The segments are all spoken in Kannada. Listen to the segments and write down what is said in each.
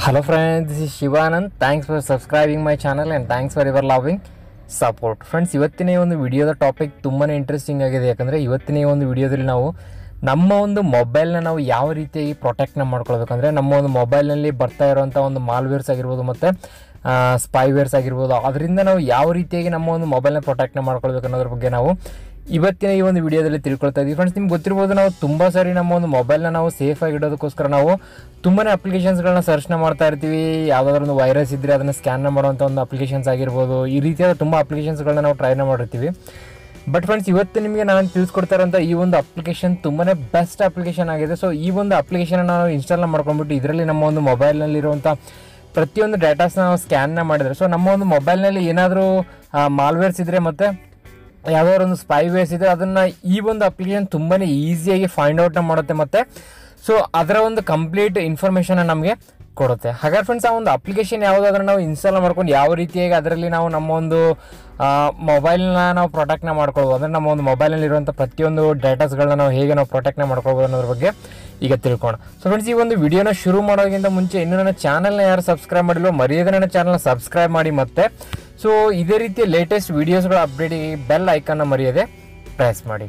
Hello friends, this is Shivanand. Thanks for subscribing my channel and thanks for your loving support friends ಇವತ್ತಿನ ಈ ಒಂದು ವಿಡಿಯೋದ ಟಾಪಿಕ್ ತುಂಬಾ ಇಂಟ್ರೆಸ್ಟಿಂಗ್ ಆಗಿದೆ ಯಾಕಂದರೆ ಇವತ್ತಿನ ಈ ಒಂದು ವಿಡಿಯೋದಲ್ಲಿ ನಾವು ನಮ್ಮ ಒಂದು ಮೊಬೈಲ್ನ ನಾವು ಯಾವ ರೀತಿಯಾಗಿ ಪ್ರೊಟೆಕ್ಟ್ನ ಮಾಡ್ಕೊಳ್ಬೇಕಂದ್ರೆ ನಮ್ಮ ಒಂದು ಮೊಬೈಲ್ನಲ್ಲಿ ಬರ್ತಾ ಇರುವಂಥ ಒಂದು ಮಾಲ್ವೇರ್ಸ್ ಆಗಿರ್ಬೋದು ಮತ್ತು ಸ್ಪೈವೇರ್ಸ್ ಆಗಿರ್ಬೋದು ಅದರಿಂದ ನಾವು ಯಾವ ರೀತಿಯಾಗಿ ನಮ್ಮ ಒಂದು ಮೊಬೈಲ್ನ ಪ್ರೊಟೆಕ್ಟ್ನ ಮಾಡ್ಕೊಳ್ಬೇಕು ಅನ್ನೋದ್ರ ಬಗ್ಗೆ ನಾವು ಇವತ್ತಿನ ಈ ಒಂದು ವಿಡಿಯೋದಲ್ಲಿ ತಿಳ್ಕೊಳ್ತಾ ಇದ್ದೀವಿ ಫ್ರೆಂಡ್ಸ್ ನಿಮ್ಗೆ ಗೊತ್ತಿರ್ಬೋದು ನಾವು ತುಂಬ ಸಾರಿ ನಮ್ಮ ಒಂದು ಮೊಬೈಲ್ನ ನಾವು ಸೇಫ್ ಆಗಿ ಇಡೋದಕ್ಕೋಸ್ಕರ ನಾವು ತುಂಬಾ ಅಪ್ಲಿಕೇಶನ್ಸ್ಗಳನ್ನ ಸರ್ಚ್ನ ಮಾಡ್ತಾ ಇರ್ತೀವಿ ಯಾವುದಾದ್ರೂ ಒಂದು ವೈರಸ್ ಇದ್ದರೆ ಅದನ್ನು ಸ್ಕ್ಯಾನ್ನ ಮಾಡುವಂಥ ಒಂದು ಅಪ್ಲಿಕೇಶನ್ಸ್ ಆಗಿರ್ಬೋದು ಈ ರೀತಿಯಾದ ತುಂಬ ಅಪ್ಲಿಕೇಶನ್ಸ್ಗಳನ್ನ ನಾವು ಟ್ರೈನ ಮಾಡಿರ್ತೀವಿ ಬಟ್ ಫ್ರೆಂಡ್ಸ್ ಇವತ್ತು ನಿಮಗೆ ನಾನು ತಿಳಿಸ್ಕೊಡ್ತಾ ಇರೋಂಥ ಈ ಒಂದು ಅಪ್ಲಿಕೇಶನ್ ತುಂಬಾ ಬೆಸ್ಟ್ ಅಪ್ಲಿಕೇಶನ್ ಆಗಿದೆ ಸೊ ಈ ಒಂದು ಅಪ್ಲಿಕೇಶನ್ ನಾವು ಇನ್ಸ್ಟಾಲ್ ಮಾಡ್ಕೊಂಡ್ಬಿಟ್ಟು ಇದರಲ್ಲಿ ನಮ್ಮ ಒಂದು ಮೊಬೈಲ್ನಲ್ಲಿರುವಂಥ ಪ್ರತಿಯೊಂದು ಡೇಟಾಸ್ನ ನಾವು ಸ್ಕ್ಯಾನ್ನ ಮಾಡಿದರೆ ಸೊ ನಮ್ಮ ಒಂದು ಮೊಬೈಲ್ನಲ್ಲಿ ಏನಾದರೂ ಮಾಲ್ವೇರ್ಸ್ ಇದ್ದರೆ ಮತ್ತು ಯಾವುದಾದ್ರು ಒಂದು ಸ್ಪೈವೇರ್ಸ್ ಇದೆ ಅದನ್ನು ಈ ಒಂದು ಅಪ್ಲಿಕೇಶನ್ ತುಂಬಾ ಈಸಿಯಾಗಿ ಫೈಂಡ್ ಔಟ್ನ ಮಾಡುತ್ತೆ ಮತ್ತು ಸೊ ಅದರ ಒಂದು ಕಂಪ್ಲೀಟ್ ಇನ್ಫಾರ್ಮೇಷನ್ ನಮಗೆ ಕೊಡುತ್ತೆ ಹಾಗಾದ್ರೆ ಫ್ರೆಂಡ್ಸ್ ಆ ಒಂದು ಅಪ್ಲಿಕೇಶನ್ ಯಾವುದಾದ್ರೂ ನಾವು ಇನ್ಸ್ಟಾಲ್ ಮಾಡ್ಕೊಂಡು ಯಾವ ರೀತಿಯಾಗಿ ಅದರಲ್ಲಿ ನಾವು ನಮ್ಮ ಒಂದು ಮೊಬೈಲ್ನ ನಾವು ಪ್ರೊಟೆಕ್ಟ್ನ ಮಾಡ್ಕೊಳ್ಬೋದು ಅಂದರೆ ನಮ್ಮ ಒಂದು ಮೊಬೈಲ್ನಲ್ಲಿರುವಂಥ ಪ್ರತಿಯೊಂದು ಡೇಟಾಸ್ಗಳನ್ನ ನಾವು ಹೇಗೆ ನಾವು ಪ್ರೊಟೆಕ್ಟ್ನ ಮಾಡ್ಕೊಳ್ಬೋದು ಅನ್ನೋದ್ರ ಬಗ್ಗೆ ಈಗ ತಿಳ್ಕೋಣ ಸೊ ಫ್ರೆಂಡ್ಸ್ ಈ ಒಂದು ವಿಡಿಯೋನ ಶುರು ಮಾಡೋದಕ್ಕಿಂತ ಮುಂಚೆ ಇನ್ನೂ ನನ್ನ ಚಾನಲ್ನ ಯಾರು ಸಬ್ಸ್ಕ್ರೈಬ್ ಮಾಡಿಲ್ವೋ ಮರ್ಯಾದೆ ನನ್ನ ಚಾನಲ್ನ ಸಬ್ಸ್ಕ್ರೈಬ್ ಮಾಡಿ ಮತ್ತೆ ಸೊ ಇದೇ ರೀತಿಯ ಲೇಟೆಸ್ಟ್ ವೀಡಿಯೋಸ್ಗಳ ಅಪ್ಡೇಟಿಗೆ ಬೆಲ್ ಐಕನ್ನ ಮರೆಯದೆ ಪ್ರೆಸ್ ಮಾಡಿ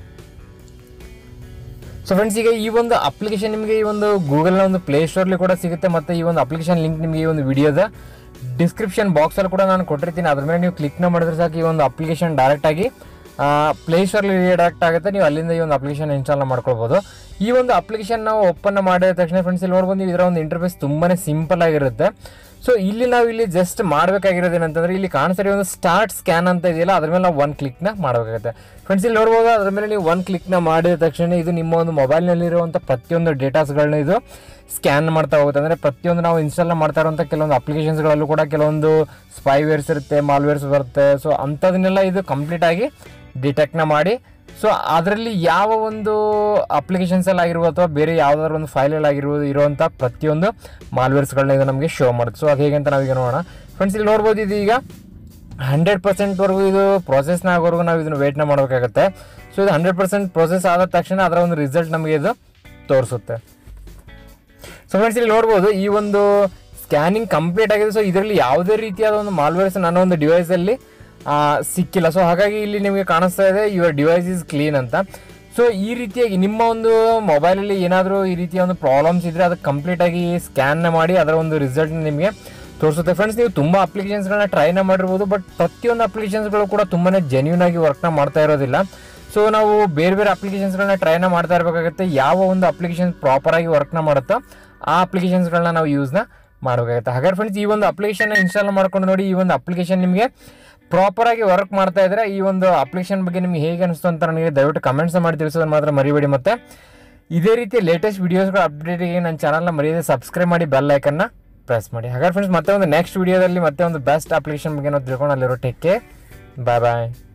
ಸೊ ಫ್ರೆಂಡ್ಸ್ ಈಗ ಈ ಒಂದು ಅಪ್ಲಿಕೇಶನ್ ನಿಮಗೆ ಈ ಒಂದು ಗೂಗಲ್ನ ಒಂದು ಪ್ಲೇಸ್ಟೋರ್ಲಿ ಕೂಡ ಸಿಗುತ್ತೆ ಮತ್ತು ಈ ಒಂದು ಅಪ್ಲಿಕೇಶನ್ ಲಿಂಕ್ ನಿಮಗೆ ಈ ಒಂದು ವಿಡಿಯೋದ ಡಿಸ್ಕ್ರಿಪ್ಷನ್ ಬಾಕ್ಸಲ್ಲಿ ಕೂಡ ನಾನು ಕೊಟ್ಟಿರ್ತೀನಿ ಅದ್ರ ಮೇಲೆ ನೀವು ಕ್ಲಿಕ್ನ ಮಾಡಿದ್ರೆ ಸಾಕು ಈ ಒಂದು ಅಪ್ಲಿಕೇಶನ್ ಡೈರೆಕ್ಟಾಗಿ ಪ್ಲೇಸ್ಟೋರ್ಲಿ ರಿಡೈರೆಕ್ಟ್ ಆಗುತ್ತೆ ನೀವು ಅಲ್ಲಿಂದ ಈ ಒಂದು ಅಪ್ಲಿಕೇಶನ್ ಇನ್ಸ್ಟಾಲ್ ಮಾಡ್ಕೊಳ್ಬೋದು ಈ ಒಂದು ಅಪ್ಲಿಕೇಶನ್ ನಾವು ಓಪನ್ ಮಾಡಿದ ತಕ್ಷಣ ಫ್ರೆಂಡ್ಸ್ ಇಲ್ಲಿ ನೋಡ್ಬೋದು ನೀವು ಇದರ ಒಂದು ಇಂಟರ್ಫೇಸ್ ತುಂಬಾ ಸಿಂಪಲ್ ಆಗಿರುತ್ತೆ ಸೊ ಇಲ್ಲಿ ನಾವು ಇಲ್ಲಿ ಜಸ್ಟ್ ಮಾಡಬೇಕಾಗಿರೋದು ಏನಂತಂದ್ರೆ ಇಲ್ಲಿ ಕಾಣಿಸ್ತಾರೆ ಒಂದು ಸ್ಟಾರ್ಟ್ ಸ್ಕ್ಯಾನ್ ಅಂತ ಇದೆಯಲ್ಲ ಅದ್ರ ಮೇಲೆ ನಾವು ಒನ್ ಕ್ಲಿಕ್ನ ಮಾಡಬೇಕಾಗುತ್ತೆ ಫ್ರೆಂಡ್ಸ್ ಇಲ್ಲಿ ನೋಡ್ಬೋದು ಅದ್ರ ಮೇಲೆ ನೀವು ಒನ್ ಕ್ಲಿಕ್ನ ಮಾಡಿದ ತಕ್ಷಣ ಇದು ನಿಮ್ಮ ಒಂದು ಮೊಬೈಲ್ನಲ್ಲಿರುವಂಥ ಪ್ರತಿಯೊಂದು ಡೇಟಾಸ್ಗಳನ್ನ ಇದು ಸ್ಕ್ಯಾನ್ ಮಾಡ್ತಾ ಹೋಗುತ್ತೆ ಅಂದರೆ ಪ್ರತಿಯೊಂದು ನಾವು ಇನ್ಸ್ಟಾಲ್ ಮಾಡ್ತಾ ಇರುವಂಥ ಕೆಲವೊಂದು ಅಪ್ಲಿಕೇಶನ್ಸ್ಗಳಲ್ಲೂ ಕೂಡ ಕೆಲವೊಂದು ಸ್ಪೈವೇರ್ಸ್ ಇರುತ್ತೆ ಮಾಲ್ವೇರ್ಸ್ ಬರುತ್ತೆ ಸೊ ಅಂಥದನ್ನೆಲ್ಲ ಇದು ಕಂಪ್ಲೀಟಾಗಿ ಡಿಟೆಕ್ಟ್ನ ಮಾಡಿ ಸೊ ಅದರಲ್ಲಿ ಯಾವ ಒಂದು ಅಪ್ಲಿಕೇಶನ್ಸಲ್ಲಿ ಆಗಿರ್ಬೋದು ಅಥವಾ ಬೇರೆ ಯಾವುದಾದ್ರು ಒಂದು ಫೈಲಲ್ಲಿ ಆಗಿರ್ಬೋದು ಇರುವಂಥ ಪ್ರತಿಯೊಂದು ಮಾಲ್ವೇರ್ಸ್ಗಳನ್ನ ಇದು ನಮಗೆ ಶೋ ಮಾಡುತ್ತೆ ಸೊ ಅದು ಹೇಗೆ ಅಂತ ನಾವೀಗ ನೋಡೋಣ ಫ್ರೆಂಡ್ಸ್ ಇಲ್ಲಿ ನೋಡ್ಬೋದು ಇದು ಈಗ ಹಂಡ್ರೆಡ್ ಪರ್ಸೆಂಟ್ವರೆಗೂ ಇದು ಪ್ರೊಸೆಸ್ನ ಆಗೋವರೆಗೂ ನಾವು ಇದನ್ನು ವೇಟ್ನ ಮಾಡಬೇಕಾಗತ್ತೆ ಸೊ ಇದು ಹಂಡ್ರೆಡ್ ಪರ್ಸೆಂಟ್ ಪ್ರೊಸೆಸ್ ಆದ ತಕ್ಷಣ ಅದರ ಒಂದು ರಿಸಲ್ಟ್ ನಮಗೆ ಇದು ತೋರಿಸುತ್ತೆ ಸೊ ಫ್ರೆಂಡ್ಸ್ ಇಲ್ಲಿ ನೋಡ್ಬೋದು ಈ ಒಂದು ಸ್ಕ್ಯಾನಿಂಗ್ ಕಂಪ್ಲೀಟ್ ಆಗಿದೆ ಸೊ ಇದರಲ್ಲಿ ಯಾವುದೇ ರೀತಿಯಾದ ಒಂದು ಮಾಲ್ವೇರ್ಸ್ ನನ್ನ ಒಂದು ಡಿವೈಸಲ್ಲಿ ಸಿಕ್ಕಿಲ್ಲ ಸೊ ಹಾಗಾಗಿ ಇಲ್ಲಿ ನಿಮಗೆ ಕಾಣಿಸ್ತಾ ಇದೆ ಯುವರ್ ಡಿವೈಸ್ ಇಸ್ ಕ್ಲೀನ್ ಅಂತ ಸೊ ಈ ರೀತಿಯಾಗಿ ನಿಮ್ಮ ಒಂದು ಮೊಬೈಲಲ್ಲಿ ಏನಾದರೂ ಈ ರೀತಿಯ ಒಂದು ಪ್ರಾಬ್ಲಮ್ಸ್ ಇದ್ದರೆ ಅದಕ್ಕೆ ಕಂಪ್ಲೀಟಾಗಿ ಸ್ಕ್ಯಾನ್ನ ಮಾಡಿ ಅದರ ಒಂದು ರಿಸಲ್ಟ್ ನಿಮಗೆ ತೋರಿಸುತ್ತೆ ಫ್ರೆಂಡ್ಸ್ ನೀವು ತುಂಬ ಅಪ್ಲಿಕೇಶನ್ಸ್ಗಳನ್ನ ಟ್ರೈನ ಮಾಡಿರ್ಬೋದು ಬಟ್ ಪ್ರತಿಯೊಂದು ಅಪ್ಲಿಕೇಶನ್ಸ್ಗಳು ಕೂಡ ತುಂಬಾ ಜೆನ್ಯೂನ್ ಆಗಿ ವರ್ಕ್ನ ಮಾಡ್ತಾ ಇರೋದಿಲ್ಲ ಸೊ ನಾವು ಬೇರೆ ಬೇರೆ ಅಪ್ಲಿಕೇಶನ್ಸ್ಗಳನ್ನ ಟ್ರೈನ ಮಾಡ್ತಾ ಇರಬೇಕಾಗುತ್ತೆ ಯಾವ ಒಂದು ಅಪ್ಲಿಕೇಶನ್ ಪ್ರಾಪರಾಗಿ ವರ್ಕ್ನ ಮಾಡುತ್ತೋ ಆ ಅಪ್ಲಿಕೇಶನ್ಸ್ಗಳನ್ನ ನಾವು ಯೂಸ್ನ ಮಾಡಬೇಕಾಗುತ್ತೆ ಹಾಗಾದ್ರೆ ಫ್ರೆಂಡ್ಸ್ ಈ ಒಂದು ಅಪ್ಲಿಕೇಶನ್ ಇನ್ಸ್ಟಾಲ್ ಮಾಡ್ಕೊಂಡು ನೋಡಿ ಈ ಒಂದು ಅಪ್ಲಿಕೇಶನ್ ನಿಮಗೆ ಪ್ರಾಪರಾಗಿ ವರ್ಕ್ ಮಾಡ್ತಾ ಇದ್ರೆ ಈ ಒಂದು ಅಪ್ಲಿಕೇಶನ್ ಬಗ್ಗೆ ನಿಮಗೆ ಹೇಗೆ ಅನಿಸ್ತು ಅಂತ ನನಗೆ ದಯವಿಟ್ಟು ಕಮೆಂಟ್ಸ್ ಮಾಡಿ ತಿಳಿಸೋದನ್ನ ಮಾತ್ರ ಮರಿಬೇಡಿ ಮತ್ತೆ ಇದೇ ರೀತಿ ಲೇಟೆಸ್ಟ್ ವೀಡಿಯೋಸ್ಗಳ ಅಪ್ಡೇಟಿಗೆ ನನ್ನ ಚಾನಲ್ನ ಮರೆಯದೆ ಸಬ್ಸ್ಕ್ರೈಬ್ ಮಾಡಿ ಬೆಲ್ ಐಕನ್ನ ಪ್ರೆಸ್ ಮಾಡಿ ಹಾಗಾದ್ರೆ ಫ್ರೆಂಡ್ಸ್ ಮತ್ತೆ ಒಂದು ನೆಕ್ಸ್ಟ್ ವೀಡಿಯೋದಲ್ಲಿ ಮತ್ತೆ ಒಂದು ಬೆಸ್ಟ್ ಅಪ್ಲಿಕೇಶನ್ ಬಗ್ಗೆ ನಾವು ತಿಳ್ಕೊಂಡು ಅಲ್ಲಿರೋ ಟೇಕ್ ಬಾಯ್ ಬಾಯ್